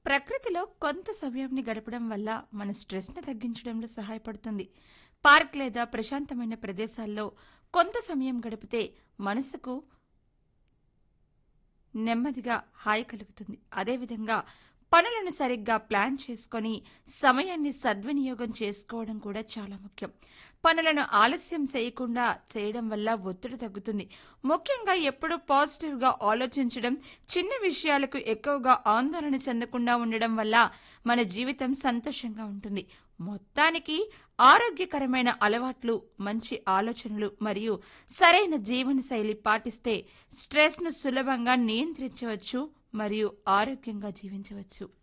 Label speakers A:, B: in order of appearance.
A: ప్రకృతిలో కొంత సమయాన్ని గడపడం వల్ల మన స్ట్రెస్ని తగ్గించడంలో సహాయపడుతుంది పార్క్ లేదా ప్రశాంతమైన ప్రదేశాల్లో కొంత సమయం గడిపితే మనసుకు నెమ్మదిగా హాయి కలుగుతుంది అదేవిధంగా పనులను సరిగ్గా ప్లాన్ చేసుకొని సమయాన్ని సద్వినియోగం చేసుకోవడం కూడా చాలా ముఖ్యం పనులను ఆలస్యం చేయకుండా చేయడం వల్ల ఒత్తిడి తగ్గుతుంది ముఖ్యంగా ఎప్పుడూ పాజిటివ్గా ఆలోచించడం చిన్న విషయాలకు ఎక్కువగా ఆందోళన చెందకుండా ఉండడం వల్ల మన జీవితం సంతోషంగా ఉంటుంది మొత్తానికి ఆరోగ్యకరమైన అలవాట్లు మంచి ఆలోచనలు మరియు సరైన జీవనశైలి పాటిస్తే స్ట్రెస్ను సులభంగా నియంత్రించవచ్చు మరియు ఆరోగ్యంగా జీవించవచ్చు